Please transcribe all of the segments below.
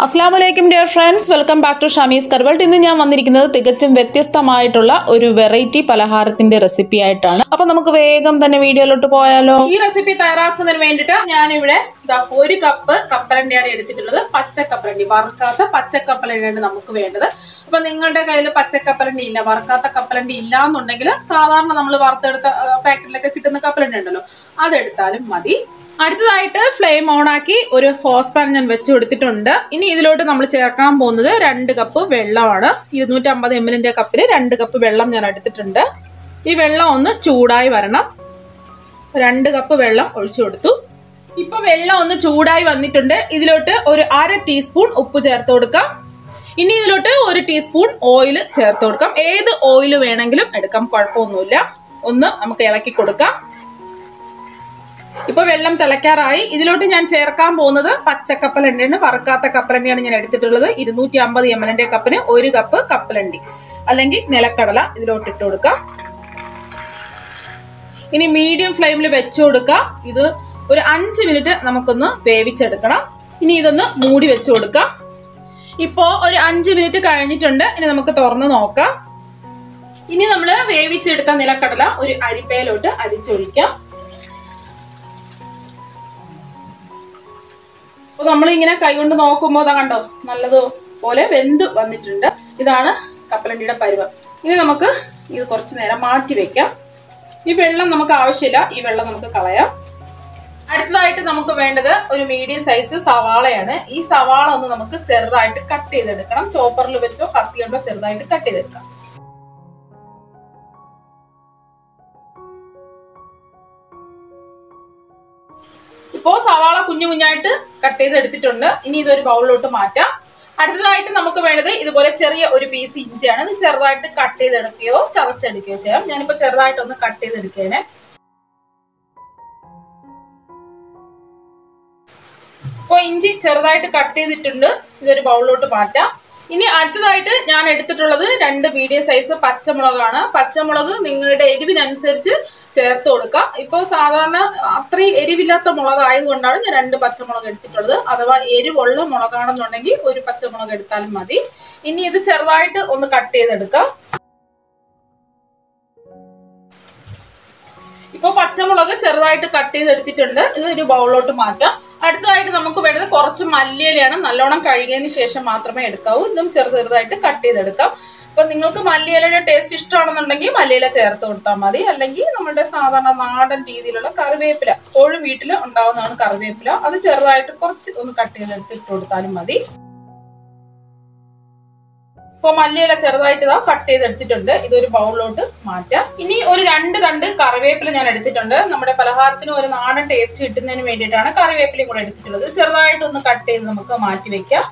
അസ്സാം വലൈക്കും dear friends welcome back to ഷമീസ് കർവൾട്ട് ഇന്ന് ഞാൻ വന്നിരിക്കുന്നത് തികച്ചും വ്യത്യസ്തമായിട്ടുള്ള ഒരു വെറൈറ്റി പലഹാരത്തിന്റെ റെസിപ്പി ആയിട്ടാണ് അപ്പൊ നമുക്ക് വേഗം തന്നെ വീഡിയോയിലോട്ട് പോയാലോ ഈ റെസിപ്പി തയ്യാറാക്കുന്നതിന് വേണ്ടിയിട്ട് ഞാനിവിടെ ദാ ഒരു കപ്പ് കപ്പലണ്ടിയാണ് എടുത്തിട്ടുള്ളത് പച്ചക്കപ്പലണ്ടി വറുക്കാത്ത പച്ചക്കപ്പലണ്ടിയാണ് നമുക്ക് വേണ്ടത് അപ്പൊ നിങ്ങളുടെ കയ്യിൽ പച്ചക്കപ്പലണ്ടി ഇല്ല വറുക്കാത്ത കപ്പലണ്ടി ഇല്ല എന്നുണ്ടെങ്കിൽ സാധാരണ നമ്മൾ വറുത്തെടുത്ത പാക്കറ്റിലൊക്കെ കിട്ടുന്ന കപ്പലണ്ടി ഉണ്ടല്ലോ അതെടുത്താലും മതി അടുത്തതായിട്ട് ഫ്ലെയിം ഓൺ ആക്കി ഒരു സോസ് പാൻ ഞാൻ വെച്ച് കൊടുത്തിട്ടുണ്ട് ഇനി ഇതിലോട്ട് നമ്മൾ ചേർക്കാൻ പോകുന്നത് രണ്ട് കപ്പ് വെള്ളമാണ് ഇരുന്നൂറ്റമ്പത് എം എല്ലിന്റെ കപ്പിൽ രണ്ട് കപ്പ് വെള്ളം ഞാൻ എടുത്തിട്ടുണ്ട് ഈ വെള്ളം ഒന്ന് ചൂടായി വരണം രണ്ട് കപ്പ് വെള്ളം ഒഴിച്ചു കൊടുത്തു ഇപ്പൊ വെള്ളം ഒന്ന് ചൂടായി വന്നിട്ടുണ്ട് ഇതിലോട്ട് ഒരു അര ടീസ്പൂൺ ഉപ്പ് ചേർത്ത് കൊടുക്കാം ഇനി ഇതിലോട്ട് ഒരു ടീസ്പൂൺ ഓയിൽ ചേർത്ത് കൊടുക്കാം ഏത് ഓയിൽ വേണമെങ്കിലും എടുക്കാം കുഴപ്പമൊന്നുമില്ല ഒന്ന് നമുക്ക് ഇളക്കി കൊടുക്കാം ഇപ്പൊ വെള്ളം തിളയ്ക്കാറായി ഇതിലോട്ട് ഞാൻ ചേർക്കാൻ പോകുന്നത് പച്ചക്കപ്പലണ്ടിയാണ് വറുക്കാത്ത കപ്പലണ്ടിയാണ് ഞാൻ എടുത്തിട്ടുള്ളത് ഇരുന്നൂറ്റി അമ്പത് എം എല്ലിന്റെ കപ്പിന് ഒരു കപ്പ് കപ്പലണ്ടി അല്ലെങ്കിൽ നിലക്കടല ഇതിലോട്ട് ഇട്ട് കൊടുക്കാം ഇനി മീഡിയം ഫ്ലെയിമിൽ വെച്ചു കൊടുക്കാം ഇത് ഒരു അഞ്ച് മിനിറ്റ് നമുക്കൊന്ന് വേവിച്ചെടുക്കണം ഇനി ഇതൊന്ന് മൂടി വെച്ചു കൊടുക്കാം ഇപ്പോ ഒരു അഞ്ച് മിനിറ്റ് കഴിഞ്ഞിട്ടുണ്ട് ഇനി നമുക്ക് തുറന്ന് നോക്കാം ഇനി നമ്മൾ വേവിച്ചെടുത്ത നിലക്കടല ഒരു അരിപ്പയിലോട്ട് അരിച്ചൊഴിക്കാം അപ്പൊ നമ്മളിങ്ങനെ കൈകൊണ്ട് നോക്കുമ്പോൾ അതാ കണ്ടോ നല്ലതുപോലെ വെന്ത് വന്നിട്ടുണ്ട് ഇതാണ് കപ്പലണ്ടിയുടെ പരുവം ഇനി നമുക്ക് ഇത് കുറച്ച് നേരം മാറ്റി വെക്കാം ഈ വെള്ളം നമുക്ക് ആവശ്യമില്ല ഈ വെള്ളം നമുക്ക് കളയാം അടുത്തതായിട്ട് നമുക്ക് വേണ്ടത് ഒരു മീഡിയം സൈസ് സവാളയാണ് ഈ സവാള ഒന്ന് നമുക്ക് ചെറുതായിട്ട് കട്ട് ചെയ്തെടുക്കണം ചോപ്പറിൽ വെച്ചോ കത്തി കൊണ്ടോ ചെറുതായിട്ട് കട്ട് ചെയ്തെടുക്കാം ഇപ്പോ സവാള കുഞ്ഞു കുഞ്ഞായിട്ട് കട്ട് ചെയ്ത് എടുത്തിട്ടുണ്ട് ഇനി ഇതൊരു ബൗളിലോട്ട് മാറ്റാം അടുത്തതായിട്ട് നമുക്ക് വേണ്ടത് ഇതുപോലെ ചെറിയ ഒരു പീസ് ഇഞ്ചിയാണ് ഇത് ചെറുതായിട്ട് കട്ട് ചെയ്തെടുക്കുകയോ ചതച്ചെടുക്കുകയോ ചെയ്യാം ഞാനിപ്പോ ചെറുതായിട്ടൊന്ന് കട്ട് ചെയ്തെടുക്കേനെ ഇപ്പൊ ഇഞ്ചി ചെറുതായിട്ട് കട്ട് ചെയ്തിട്ടുണ്ട് ഇതൊരു ബൗളിലോട്ട് മാറ്റാം ഇനി അടുത്തതായിട്ട് ഞാൻ എടുത്തിട്ടുള്ളത് രണ്ട് മീഡിയം സൈസ് പച്ചമുളകാണ് പച്ചമുളക് നിങ്ങളുടെ എരിവിനനുസരിച്ച് ചേർത്ത് കൊടുക്കാം ഇപ്പോൾ സാധാരണ അത്രയും എരിവില്ലാത്ത മുളക് ആയതുകൊണ്ടാണ് ഞാൻ രണ്ട് പച്ചമുളക് എടുത്തിട്ടുള്ളത് അഥവാ എരിവുള്ള മുളകാണെന്നുണ്ടെങ്കിൽ ഒരു പച്ചമുളക് എടുത്താലും മതി ഇനി ഇത് ചെറുതായിട്ട് ഒന്ന് കട്ട് ചെയ്തെടുക്കാം ഇപ്പൊ പച്ചമുളക് ചെറുതായിട്ട് കട്ട് ചെയ്തെടുത്തിട്ടുണ്ട് ഇത് ഒരു ബൗളിലോട്ട് മാറ്റാം അടുത്തതായിട്ട് നമുക്ക് വേണ്ടത് കുറച്ച് മല്ലിയിലയാണ് നല്ലോണം കഴുകിയതിന് ശേഷം മാത്രമേ എടുക്കാവൂ ഇതും ചെറു ചെറുതായിട്ട് കട്ട് ചെയ്തെടുക്കാം അപ്പൊ നിങ്ങൾക്ക് മല്ലിയിലയുടെ ടേസ്റ്റ് ഇഷ്ടമാണെന്നുണ്ടെങ്കിൽ മല്ലിയില ചേർത്ത് കൊടുത്താൽ മതി അല്ലെങ്കിൽ നമ്മുടെ സാധാരണ നാടൻ രീതിയിലുള്ള കറിവേപ്പില എപ്പോഴും വീട്ടിൽ ഉണ്ടാവുന്നതാണ് കറിവേപ്പില അത് ചെറുതായിട്ട് കുറച്ച് ഒന്ന് കട്ട് ചെയ്തെടുത്ത് ഇട്ട് കൊടുത്താലും മതി ഇപ്പൊ മല്ലിയില ചെറുതായിട്ട് ഇതാ കട്ട് ചെയ്തെടുത്തിട്ടുണ്ട് ഇതൊരു ബൗളിലോട്ട് മാറ്റാം ഇനി ഒരു രണ്ട് തണ്ട് കറിവേപ്പില ഞാൻ എടുത്തിട്ടുണ്ട് നമ്മുടെ പലഹാരത്തിന് ഒരു നാടൻ ടേസ്റ്റ് കിട്ടുന്നതിന് വേണ്ടിയിട്ടാണ് കറിവേപ്പിലയും കൂടെ എടുത്തിട്ടുള്ളത് ചെറുതായിട്ട് ഒന്ന് കട്ട് ചെയ്ത് നമുക്ക് മാറ്റി വെക്കാം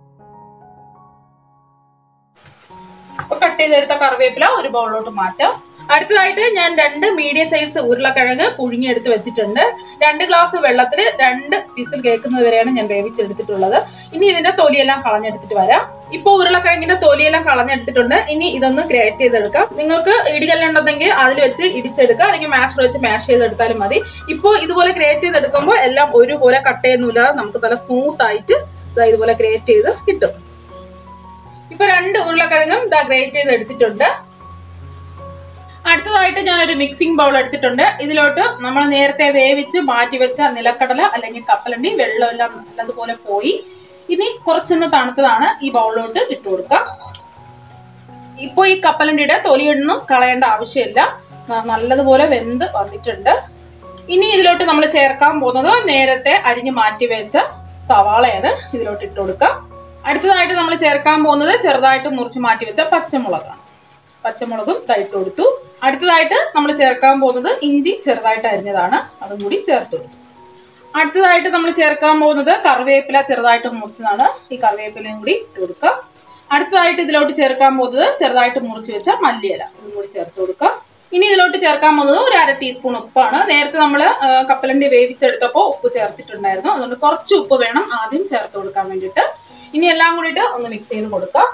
അപ്പൊ കട്ട് ചെയ്തെടുത്ത കറിവേപ്പില ഒരു ബൗളിലോട്ട് മാറ്റാം അടുത്തതായിട്ട് ഞാൻ രണ്ട് മീഡിയം സൈസ് ഉരുളക്കിഴങ്ങ് പുഴുങ്ങിയെടുത്ത് വെച്ചിട്ടുണ്ട് രണ്ട് ഗ്ലാസ് വെള്ളത്തിൽ രണ്ട് പീസിൽ കേൾക്കുന്നത് വരെയാണ് ഞാൻ വേവിച്ചെടുത്തിട്ടുള്ളത് ഇനി ഇതിന്റെ തൊലിയെല്ലാം കളഞ്ഞെടുത്തിട്ട് വരാം ഇപ്പോൾ ഉരുളക്കിഴങ്ങിന്റെ തൊലിയെല്ലാം കളഞ്ഞെടുത്തിട്ടുണ്ട് ഇനി ഇതൊന്ന് ഗ്രേറ്റ് ചെയ്തെടുക്കാം നിങ്ങൾക്ക് ഇടികല്ലുണ്ടെങ്കിൽ അതിൽ വെച്ച് ഇടിച്ചെടുക്കാം അല്ലെങ്കിൽ മാഷർ വെച്ച് മാഷ് ചെയ്തെടുത്താലും മതി ഇപ്പോൾ ഇതുപോലെ ഗ്രേറ്റ് ചെയ്തെടുക്കുമ്പോൾ എല്ലാം ഒരുപോലെ കട്ട് ചെയ്യുന്നില്ലാതെ നമുക്ക് നല്ല സ്മൂത്ത് ആയിട്ട് ഇതുപോലെ ഗ്രേറ്റ് ചെയ്ത് കിട്ടും ഇപ്പൊ രണ്ട് ഉരുളക്കിഴങ്ങും ഇതാ ഗ്രേറ്റ് ചെയ്ത് എടുത്തിട്ടുണ്ട് അടുത്തതായിട്ട് ഞാനൊരു മിക്സിംഗ് ബൗൾ എടുത്തിട്ടുണ്ട് ഇതിലോട്ട് നമ്മൾ നേരത്തെ വേവിച്ച് മാറ്റി വെച്ച നിലക്കടല അല്ലെങ്കിൽ കപ്പലണ്ടി വെള്ളമെല്ലാം നല്ലതുപോലെ പോയി ഇനി കുറച്ചൊന്ന് തണുത്തതാണ് ഈ ബൗളിലോട്ട് ഇട്ട് കൊടുക്കാം ഇപ്പോൾ ഈ കപ്പലണ്ടിയുടെ തൊലിയൊന്നും കളയേണ്ട ആവശ്യമില്ല നല്ലതുപോലെ വെന്ത് വന്നിട്ടുണ്ട് ഇനി ഇതിലോട്ട് നമ്മൾ ചേർക്കാൻ പോകുന്നത് നേരത്തെ അരിഞ്ഞു മാറ്റി വെച്ച സവാളയാണ് ഇതിലോട്ട് ഇട്ട് കൊടുക്കാം അടുത്തതായിട്ട് നമ്മൾ ചേർക്കാൻ പോകുന്നത് ചെറുതായിട്ട് മുറിച്ച് മാറ്റി വെച്ച പച്ചമുളകാണ് പച്ചമുളകും ഇട്ട് കൊടുത്തു അടുത്തതായിട്ട് നമ്മൾ ചേർക്കാൻ പോകുന്നത് ഇഞ്ചി ചെറുതായിട്ട് അരിഞ്ഞതാണ് അതും കൂടി ചേർത്ത് കൊടുത്തു അടുത്തതായിട്ട് നമ്മൾ ചേർക്കാൻ പോകുന്നത് കറിവേപ്പില ചെറുതായിട്ട് മുറിച്ചതാണ് ഈ കറിവേപ്പിലയും കൂടി ഇട്ട് കൊടുക്കുക അടുത്തതായിട്ട് ഇതിലോട്ട് ചേർക്കാൻ പോകുന്നത് ചെറുതായിട്ട് മുറിച്ച് വെച്ച മല്ലിയില ഇതും കൂടി ചേർത്ത് കൊടുക്കുക ഇനി ഇതിലോട്ട് ചേർക്കാൻ പോകുന്നത് ഒരു അര ടീസ്പൂൺ ഉപ്പാണ് നേരത്തെ നമ്മൾ കപ്പലണ്ടി വേവിച്ചെടുത്തപ്പോൾ ഉപ്പ് ചേർത്തിട്ടുണ്ടായിരുന്നു അതുകൊണ്ട് കുറച്ച് ഉപ്പ് വേണം ആദ്യം ചേർത്ത് കൊടുക്കാൻ വേണ്ടിയിട്ട് ഇനി എല്ലാം കൂടിയിട്ട് ഒന്ന് മിക്സ് ചെയ്ത് കൊടുക്കാം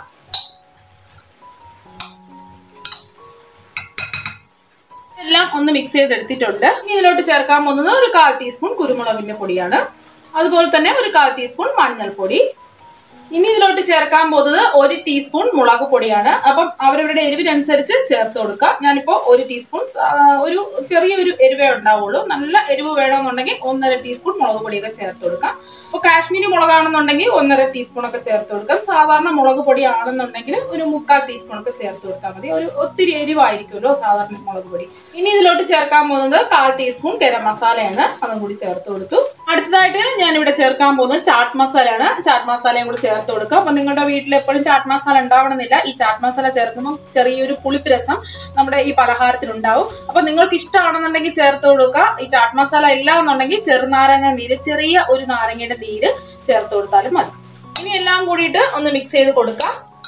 എല്ലാം ഒന്ന് മിക്സ് ചെയ്തെടുത്തിട്ടുണ്ട് ഇനി ഇതിലോട്ട് ചേർക്കാൻ പോകുന്നത് ഒരു കാൽ ടീസ്പൂൺ കുരുമുളകിന്റെ പൊടിയാണ് അതുപോലെ തന്നെ ഒരു കാൽ ടീസ്പൂൺ മഞ്ഞൾപ്പൊടി ഇനി ഇതിലോട്ട് ചേർക്കാൻ പോകുന്നത് ഒരു ടീസ്പൂൺ മുളക് പൊടിയാണ് അപ്പം അവരവരുടെ എരിവിനനുസരിച്ച് ചേർത്ത് കൊടുക്കുക ഞാനിപ്പോൾ ഒരു ടീസ്പൂൺ സ- ആ, ഒരു ചെറിയൊരു എരിവേ ഉണ്ടാവുള്ളൂ നല്ല എരിവ് വേണമെന്നുണ്ടെങ്കിൽ ഒന്നര ടീസ്പൂൺ മുളക് പൊടിയൊക്കെ ചേർത്ത് കൊടുക്കാം അപ്പോൾ കാശ്മീരി മുളകാണെന്നുണ്ടെങ്കിൽ ഒന്നര ടീസ്പൂൺ ഒക്കെ ചേർത്ത് കൊടുക്കാം സാധാരണ മുളക് പൊടി ആണെന്നുണ്ടെങ്കിൽ ഒരു മുക്കാൽ ടീസ്പൂൺ ഒക്കെ ചേർത്ത് കൊടുത്താൽ മതി ഒരു ഒത്തിരി എരിവായിരിക്കുമല്ലോ സാധാരണ മുളക് പൊടി ഇനി ഇതിലോട്ട് ചേർക്കാൻ പോകുന്നത് കാൽ ടീസ്പൂൺ ഗരം മസാലയാണ് അതും കൂടി ചേർത്ത് കൊടുത്തു അടുത്തതായിട്ട് ഞാൻ ഇവിടെ ചേർക്കാൻ പോകുന്നത് ചാട്ട് മസാലയാണ് ചാട്ട് മസാലയും കൂടി ചേർത്ത് കൊടുക്കുക അപ്പൊ നിങ്ങളുടെ വീട്ടിൽ എപ്പോഴും ചാട്ട് മസാല ഉണ്ടാവണമെന്നില്ല ഈ ചാട്ട് മസാല ചേർക്കുമ്പോൾ ചെറിയൊരു പുളിപ്പ് രസം നമ്മുടെ ഈ പലഹാരത്തിൽ ഉണ്ടാവും അപ്പൊ നിങ്ങൾക്ക് ഇഷ്ടമാണെന്നുണ്ടെങ്കിൽ ചേർത്ത് കൊടുക്കുക ഈ ചാട്ട് മസാല ഇല്ല എന്നുണ്ടെങ്കിൽ ചെറുനാരങ്ങ നീര് ചെറിയ ഒരു നാരങ്ങയുടെ നീര് ചേർത്ത് കൊടുത്താലും മതി ഇനി എല്ലാം കൂടിയിട്ട് ഒന്ന് മിക്സ് ചെയ്ത് കൊടുക്കാം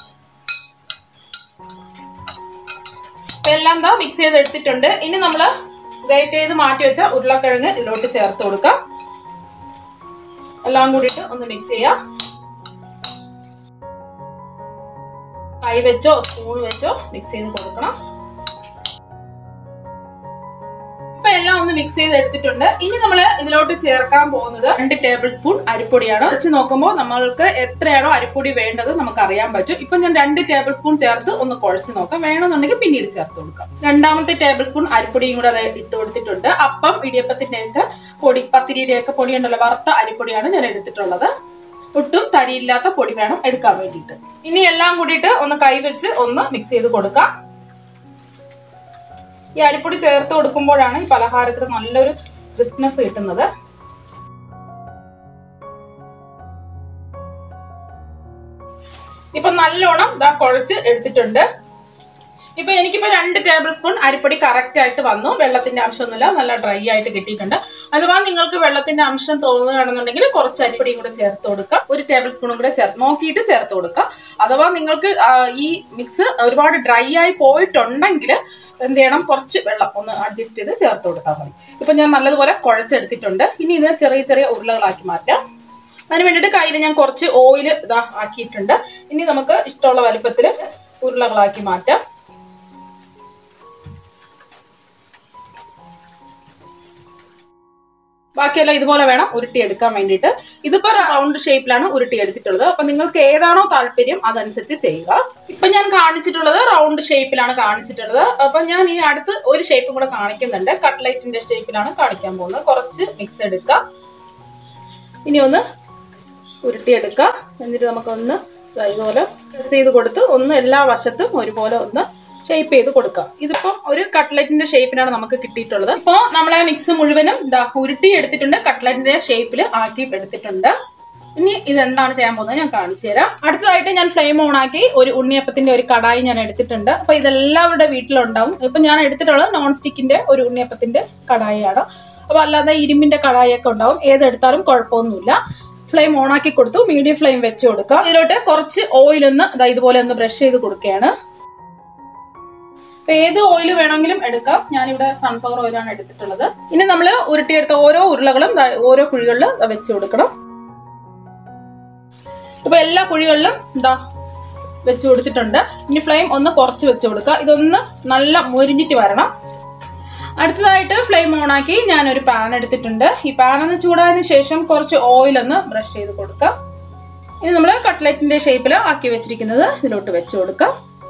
ഇപ്പൊ എല്ലാം ദാ മിക്സ് ചെയ്ത് എടുത്തിട്ടുണ്ട് ഇനി നമ്മൾ ഗ്രേറ്റ് ചെയ്ത് മാറ്റി വെച്ച ഉരുളക്കിഴങ്ങ് ഇതിലോട്ട് ചേർത്ത് കൊടുക്കാം എല്ലാം കൂടിയിട്ട് ഒന്ന് മിക്സ് ചെയ്യാം കൈ വെച്ചോ സ്പൂൺ വെച്ചോ മിക്സ് ചെയ്ത് കൊടുക്കണം ഇപ്പൊ എല്ലാം ഒന്ന് മിക്സ് ചെയ്ത് എടുത്തിട്ടുണ്ട് ഇനി നമ്മൾ ഇതിലോട്ട് ചേർക്കാൻ പോകുന്നത് രണ്ട് ടേബിൾ സ്പൂൺ അരിപ്പൊടിയാണ് വെച്ച് നോക്കുമ്പോൾ നമ്മൾക്ക് എത്രയാണോ അരിപ്പൊടി വേണ്ടത് നമുക്ക് അറിയാൻ പറ്റും ഇപ്പൊ ഞാൻ രണ്ട് ടേബിൾ സ്പൂൺ ചേർത്ത് ഒന്ന് കുഴച്ച് നോക്കാം വേണമെന്നുണ്ടെങ്കിൽ പിന്നീട് ചേർത്ത് കൊടുക്കാം രണ്ടാമത്തെ ടേബിൾ സ്പൂൺ അരിപ്പൊടിയും കൂടെ അത് ഇട്ട് കൊടുത്തിട്ടുണ്ട് അപ്പം ഇടിയപ്പത്തിന്റെ ഒക്കെ പൊടി പത്തിരിയുടെ ഒക്കെ പൊടി ഉണ്ടല്ലോ വറുത്ത അരിപ്പൊടിയാണ് ഞാൻ എടുത്തിട്ടുള്ളത് ഒട്ടും തരിയില്ലാത്ത പൊടി വേണം എടുക്കാൻ വേണ്ടിയിട്ട് ഇനി എല്ലാം കൂടിയിട്ട് ഒന്ന് കൈവച്ച് ഒന്ന് മിക്സ് ചെയ്ത് കൊടുക്കാം ഈ അരിപ്പൊടി ചേർത്ത് കൊടുക്കുമ്പോഴാണ് ഈ പലഹാരത്തിന് നല്ലൊരു ക്രിസ്മസ് കിട്ടുന്നത് ഇപ്പൊ നല്ലോണം ഇതാ കുഴച്ച് എടുത്തിട്ടുണ്ട് ഇപ്പൊ എനിക്കിപ്പോ രണ്ട് ടേബിൾ സ്പൂൺ അരിപ്പൊടി കറക്റ്റ് ആയിട്ട് വന്നു വെള്ളത്തിന്റെ അംശമൊന്നുമില്ല നല്ല ഡ്രൈ ആയിട്ട് കിട്ടിയിട്ടുണ്ട് അഥവാ നിങ്ങൾക്ക് വെള്ളത്തിന്റെ അംശം തോന്നുകയാണെന്നുണ്ടെങ്കിൽ കുറച്ച് അരിപ്പൊടിയും കൂടെ ചേർത്ത് കൊടുക്കാം ഒരു ടേബിൾ സ്പൂണും കൂടെ ചേർത്ത് നോക്കിയിട്ട് ചേർത്ത് കൊടുക്കാം അഥവാ നിങ്ങൾക്ക് ആ, ഈ മിക്സ് ഒരുപാട് ഡ്രൈ ആയി പോയിട്ടുണ്ടെങ്കിൽ എന്ത് ചെയ്യണം കുറച്ച് വെള്ളം ഒന്ന് അഡ്ജസ്റ്റ് ചെയ്ത് ചേർത്ത് കൊടുത്താൽ മതി ഇപ്പൊ ഞാൻ നല്ലതുപോലെ കുഴച്ചെടുത്തിട്ടുണ്ട് ഇനി ഇത് ചെറിയ ചെറിയ ഉരുളകളാക്കി മാറ്റാം അതിന് വേണ്ടിയിട്ട് കയ്യിൽ ഞാൻ കുറച്ച് ഓയിൽ ഇതാ ആക്കിയിട്ടുണ്ട് ഇനി നമുക്ക് ഇഷ്ടമുള്ള വലുപ്പത്തിൽ ഉരുളകളാക്കി മാറ്റാം ബാക്കിയെല്ലാം ഇതുപോലെ വേണം ഉരുട്ടിയെടുക്കാൻ വേണ്ടിയിട്ട് ഇതിപ്പോ റൗണ്ട് ഷേപ്പിലാണ് ഉരുട്ടിയെടുത്തിട്ടുള്ളത് അപ്പൊ നിങ്ങൾക്ക് ഏതാണോ താല്പര്യം അതനുസരിച്ച് ചെയ്യുക ഇപ്പൊ ഞാൻ കാണിച്ചിട്ടുള്ളത് റൗണ്ട് ഷേപ്പിലാണ് കാണിച്ചിട്ടുള്ളത് അപ്പൊ ഞാൻ ഇനി അടുത്ത് ഒരു ഷേപ്പും കൂടെ കാണിക്കുന്നുണ്ട് കട്ട്ലൈറ്റിന്റെ ഷേപ്പിലാണ് കാണിക്കാൻ പോകുന്നത് കുറച്ച് മിക്സ് എടുക്കുക ഇനി ഒന്ന് ഉരുട്ടിയെടുക്കുക എന്നിട്ട് നമുക്കൊന്ന് ദാ ഇതുപോലെ പ്രസ് ചെയ്ത് കൊടുത്ത് ഒന്ന് എല്ലാ വശത്തും ഒരുപോലെ ഒന്ന് ഷേപ്പ് ചെയ്ത് കൊടുക്കുക ഇതിപ്പം ഒരു കട്ട്ലറ്റിന്റെ ഷേപ്പിനാണ് നമുക്ക് കിട്ടിയിട്ടുള്ളത് ഇപ്പോൾ നമ്മളെ മിക്സ് മുഴുവനും ദാ ഉരുട്ടി എടുത്തിട്ടുണ്ട് കട്ട്ലറ്റിന്റെ ഷേപ്പിൽ ആക്കി എടുത്തിട്ടുണ്ട് ഇനി ഇതെന്താണ് ചെയ്യാൻ പോകുന്നത് ഞാൻ കാണിച്ചു തരാം അടുത്തതായിട്ട് ഞാൻ ഫ്ലെയിം ഓൺ ആക്കി ഒരു ഉണ്ണിയപ്പത്തിന്റെ ഒരു കടായി ഞാൻ എടുത്തിട്ടുണ്ട് അപ്പൊ ഇതെല്ലാവരുടെ വീട്ടിലുണ്ടാവും ഇപ്പൊ ഞാൻ എടുത്തിട്ടുള്ളത് നോൺ സ്റ്റിക്കിന്റെ ഒരു ഉണ്ണിയപ്പത്തിന്റെ കടായിയാണ് അപ്പൊ അല്ലാതെ ഇരുമ്പിന്റെ കടായിയൊക്കെ ഉണ്ടാവും ഏതെടുത്താലും കുഴപ്പമൊന്നുമില്ല ഫ്ലെയിം ഓൺ ആക്കി കൊടുത്തു മീഡിയം ഫ്ലെയിം വെച്ച് കൊടുക്കുക ഇതിലോട്ട് കുറച്ച് ഓയിൽ ഒന്ന് ദാ ഇതുപോലെ ഒന്ന് ബ്രഷ് ചെയ്ത് കൊടുക്കുകയാണ് അപ്പൊ ഏത് ഓയിൽ വേണമെങ്കിലും എടുക്കാം ഞാനിവിടെ സൺഫ്ലവർ ഓയിലാണ് എടുത്തിട്ടുള്ളത് ഇനി നമ്മൾ ഉരുട്ടിയെടുത്ത ഓരോ ഉരുളകളും ദാ ഓരോ കുഴികളിൽ ദാ വെച്ച് കൊടുക്കണം അപ്പൊ എല്ലാ കുഴികളിലും ഇതാ വെച്ച് കൊടുത്തിട്ടുണ്ട് ഇനി ഫ്ലെയിം ഒന്ന് കുറച്ച് വെച്ച് കൊടുക്കുക ഇതൊന്ന് നല്ല മുരിഞ്ഞിട്ട് വരണം അടുത്തതായിട്ട് ഫ്ലെയിം ഓൺ ആക്കി ഞാനൊരു പാൻ എടുത്തിട്ടുണ്ട് ഈ പാൻ ഒന്ന് ചൂടായതിനു ശേഷം കുറച്ച് ഓയിൽ ഒന്ന് ബ്രഷ് ചെയ്ത് കൊടുക്കാം ഇനി നമ്മൾ കട്ട്ലറ്റിന്റെ ഷേപ്പിൽ ആക്കി വെച്ചിരിക്കുന്നത് ഇതിലോട്ട് വെച്ച് കൊടുക്കാം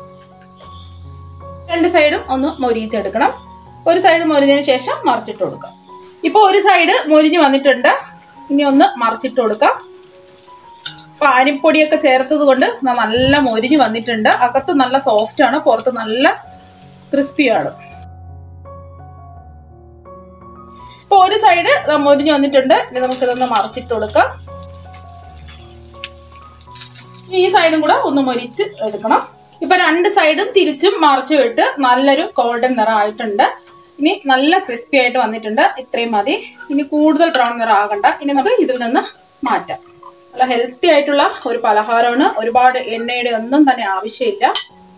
രണ്ട് സൈഡും ഒന്ന് മൊരിയിച്ചെടുക്കണം ഒരു സൈഡ് മൊരിഞ്ഞതിന് ശേഷം മറിച്ചിട്ട് കൊടുക്കാം ഇപ്പോൾ ഒരു സൈഡ് മൊരിഞ്ഞ് വന്നിട്ടുണ്ട് ഇനി ഒന്ന് മറിച്ചിട്ട് കൊടുക്കാം അപ്പൊ അരിപ്പൊടിയൊക്കെ ചേർത്തത് കൊണ്ട് ന- നല്ല മൊരിഞ്ഞ് വന്നിട്ടുണ്ട് അകത്ത് നല്ല സോഫ്റ്റ് ആണ് പുറത്ത് നല്ല ക്രിസ്പിയാണ് ഇപ്പൊ ഒരു സൈഡ് മൊരിഞ്ഞ് വന്നിട്ടുണ്ട് ഇനി നമുക്കിതൊന്ന് മറിച്ചിട്ട് കൊടുക്കാം ഈ സൈഡും കൂടെ ഒന്ന് മൊരിച്ച് എടുക്കണം ഇപ്പൊ രണ്ട് സൈഡും തിരിച്ചും മറിച്ചും ഇട്ട് നല്ലൊരു ഗോൾഡൻ നിറം ആയിട്ടുണ്ട് ഇനി നല്ല ക്രിസ്പി ആയിട്ട് വന്നിട്ടുണ്ട് ഇത്രയും മതി ഇനി കൂടുതൽ ബ്രൗൺ നിറം ആകണ്ട ഇനി നമുക്ക് ഇതിൽ നിന്ന് മാറ്റാം നല്ല ഹെൽത്തി ആയിട്ടുള്ള ഒരു പലഹാരമാണ് ഒരുപാട് എണ്ണയുടെ ഒന്നും തന്നെ ആവശ്യമില്ല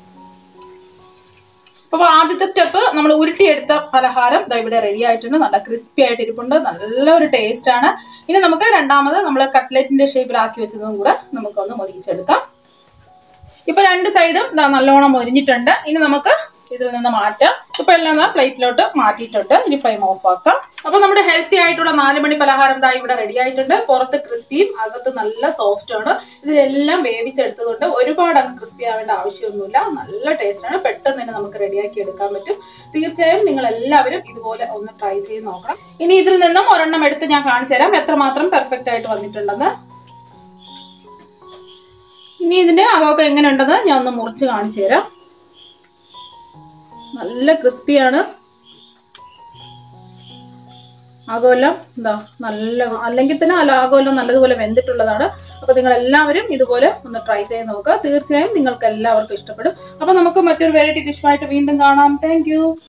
അപ്പൊ ആദ്യത്തെ സ്റ്റെപ്പ് നമ്മൾ ഉരുട്ടിയെടുത്ത പലഹാരം ദാ ഇവിടെ റെഡി ആയിട്ടുണ്ട് നല്ല ക്രിസ്പി ആയിട്ട് ഇരിപ്പുണ്ട് നല്ലൊരു ടേസ്റ്റ് ആണ് ഇനി നമുക്ക് രണ്ടാമത് നമ്മൾ കട്ട്ലറ്റിന്റെ ഷേപ്പിലാക്കി വെച്ചതും കൂടെ നമുക്കൊന്ന് മൊരിച്ചെടുക്കാം ഇപ്പൊ രണ്ട് സൈഡും ദാ നല്ലോണം മൊരിഞ്ഞിട്ടുണ്ട് ഇനി നമുക്ക് ഇതിൽ നിന്ന് മാറ്റാം ഇപ്പൊ എല്ലാം ഞാൻ പ്ലേറ്റിലോട്ട് മാറ്റിയിട്ടുണ്ട് ഇനി ഫ്ലെയിം ഓഫ് ആക്കാം അപ്പൊ നമ്മുടെ ഹെൽത്തി ആയിട്ടുള്ള നാല് മണി പലഹാരം ദാ ഇവിടെ റെഡി ആയിട്ടുണ്ട് പുറത്ത് ക്രിസ്പിയും അകത്ത് നല്ല സോഫ്റ്റ് ആണ് ഇതിലെല്ലാം വേവിച്ചെടുത്തതുകൊണ്ട് ഒരുപാട് അങ്ങ് ക്രിസ്പി ആവേണ്ട ആവശ്യമൊന്നുമില്ല നല്ല ടേസ്റ്റ് ആണ് പെട്ടെന്ന് തന്നെ നമുക്ക് റെഡിയാക്കി എടുക്കാൻ പറ്റും തീർച്ചയായും നിങ്ങൾ എല്ലാവരും ഇതുപോലെ ഒന്ന് ട്രൈ ചെയ്ത് നോക്കണം ഇനി ഇതിൽ നിന്നും ഒരെണ്ണം എടുത്ത് ഞാൻ കാണിച്ചു തരാം എത്രമാത്രം പെർഫെക്റ്റ് ആയിട്ട് വന്നിട്ടുണ്ടെന്ന് ഇനി ഇതിന്റെ അകമൊക്കെ എങ്ങനെ ഉണ്ടെന്ന് ഞാൻ ഒന്ന് മുറിച്ച് കാണിച്ചു തരാം നല്ല ക്രിസ്പിയാണ് ആകമെല്ലാം എന്താ നല്ല അല്ലെങ്കിൽ തന്നെ അല്ല ആകമെല്ലാം നല്ലതുപോലെ വെന്തിട്ടുള്ളതാണ് അപ്പൊ നിങ്ങൾ എല്ലാവരും ഇതുപോലെ ഒന്ന് ട്രൈ ചെയ്ത് നോക്കുക തീർച്ചയായും നിങ്ങൾക്ക് എല്ലാവർക്കും ഇഷ്ടപ്പെടും അപ്പൊ നമുക്ക് മറ്റൊരു വെറൈറ്റി ഡിഷുമായിട്ട് വീണ്ടും കാണാം താങ്ക്